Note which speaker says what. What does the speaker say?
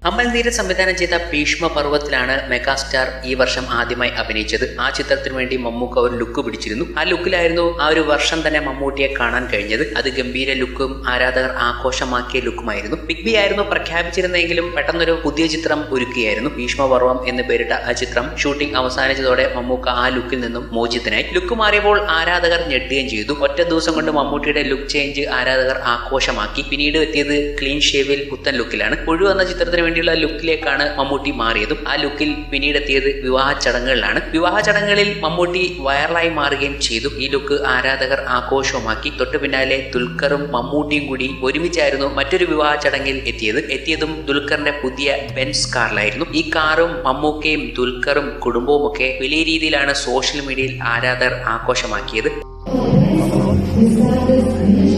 Speaker 1: അമൽ നീരജ് സംവിധാനം ചെയ്ത ഭീഷ്മ പർവ്വത്തിലാണ് മെഗാസ്റ്റാർ ഈ വർഷം ആദ്യമായി അഭിനയിച്ചത് ആ ചിത്രത്തിന് വേണ്ടി മമ്മൂക്ക ഒരു ലുക്ക് പിടിച്ചിരുന്നു ആ ലുക്കിലായിരുന്നു ആ ഒരു വർഷം തന്നെ മമ്മൂട്ടിയെ കാണാൻ കഴിഞ്ഞത് അത് ഗംഭീര ലുക്കും ആരാധകർ ആഘോഷമാക്കിയ ലുക്കുമായിരുന്നു ബിഗ് ബി ആയിരുന്നു പ്രഖ്യാപിച്ചിരുന്നെങ്കിലും പെട്ടെന്നൊരു പുതിയ ചിത്രം ഒരുക്കുകയായിരുന്നു ഭീഷ്മ പർവ്വം എന്ന് പേരിട്ട ആ ചിത്രം ഷൂട്ടിംഗ് അവസാനിച്ചതോടെ മമ്മൂക്ക ആ ലുക്കിൽ നിന്നും മോചിതനായി ലുക്ക് മാറിയപ്പോൾ ആരാധകർ ഞെട്ടുകയും ചെയ്തു ഒറ്റ ദിവസം കൊണ്ട് മമ്മൂട്ടിയുടെ ലുക്ക് ചേഞ്ച് ആരാധകർ ആഘോഷമാക്കി പിന്നീട് എത്തിയത് ക്ലീൻ ഷേവിൽ പുത്തൻ ലുക്കിലാണ് പുഴു എന്ന ചിത്രത്തിന് വേണ്ടിയുള്ള ലുക്കിലേക്കാണ് മമ്മൂട്ടി മാറിയതും ആ ലുക്കിൽ പിന്നീട് എത്തിയത് വിവാഹ ചടങ്ങുകളിലാണ് വിവാഹ ചടങ്ങുകളിൽ മമ്മൂട്ടി വൈറലായി മാറുകയും ചെയ്തു ഈ ലുക്ക് ആരാധകർ ആഘോഷമാക്കി തൊട്ടു പിന്നാലെ ദുൽഖറും മമ്മൂട്ടിയും കൂടി ഒരുമിച്ചായിരുന്നു മറ്റൊരു വിവാഹ ചടങ്ങിൽ എത്തിയത് എത്തിയതും ദുൽഖറിന്റെ പുതിയ ബെൻസ് കാറിലായിരുന്നു ഈ കാറും മമ്മൂക്കയും ദുൽഖറും കുടുംബവും ഒക്കെ വലിയ രീതിയിലാണ് സോഷ്യൽ മീഡിയയിൽ ആരാധകർ ആഘോഷമാക്കിയത്
Speaker 2: This